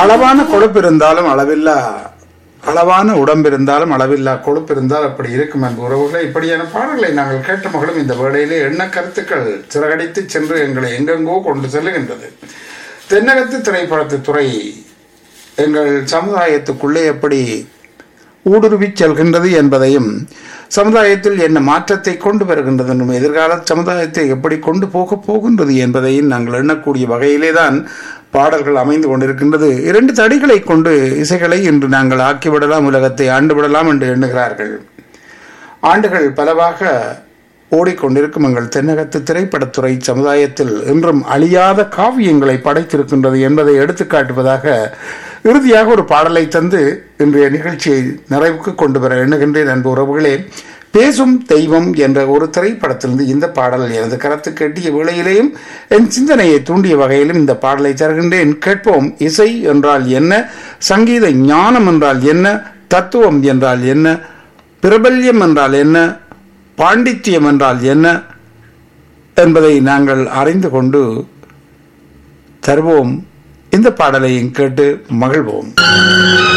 அளவான கொழுப்பு இருந்தாலும் அளவில்லா அளவான உடம்பு இருந்தாலும் அளவில்லா கொழுப்பு இருந்தால் அப்படி இருக்கும் அன்பு உறவுகளை இப்படியான பாடல்களை நாங்கள் கேட்ட மகளும் இந்த வேளையிலே எண்ண கருத்துக்கள் சிறகடித்து சென்று எங்களை எங்கெங்கோ கொண்டு செல்லுகின்றது தென்னகத்து திரைப்படத்து துறை எங்கள் சமுதாயத்துக்குள்ளே எப்படி ஊடுருவிச் செல்கின்றது என்பதையும் சமுதாயத்தில் என்ன மாற்றத்தை கொண்டு வருகின்றது என்னும் எதிர்கால சமுதாயத்தை எப்படி கொண்டு போக போகின்றது என்பதையும் நாங்கள் எண்ணக்கூடிய வகையிலே தான் பாடல்கள் அமைந்து கொண்டிருக்கின்றது இரண்டு தடிகளை கொண்டு இசைகளை இன்று நாங்கள் ஆக்கிவிடலாம் உலகத்தை ஆண்டு விடலாம் என்று எண்ணுகிறார்கள் ஆண்டுகள் பலவாக ஓடிக்கொண்டிருக்கும் எங்கள் தென்னகத்து திரைப்படத்துறை சமுதாயத்தில் இன்றும் அழியாத காவியங்களை படைத்திருக்கின்றது என்பதை எடுத்துக்காட்டுவதாக இறுதியாக ஒரு பாடலை தந்து இன்றைய நிகழ்ச்சியை நிறைவுக்கு கொண்டு வர எண்ணுகின்றேன் அன்பு உறவுகளே பேசும் தெய்வம் என்ற ஒரு திரைப்படத்திலிருந்து இந்த பாடல் எனது கருத்து கேட்டிய வேளையிலேயும் என் சிந்தனையை தூண்டிய வகையிலும் இந்த பாடலை தருகின்றேன் கேட்போம் இசை என்றால் என்ன சங்கீத ஞானம் என்றால் என்ன தத்துவம் என்றால் என்ன பிரபல்யம் என்றால் என்ன பாண்டித்யம் என்றால் என்ன என்பதை நாங்கள் அறிந்து கொண்டு தருவோம் இந்த பாடலையும் கேட்டு மகிழ்வோம்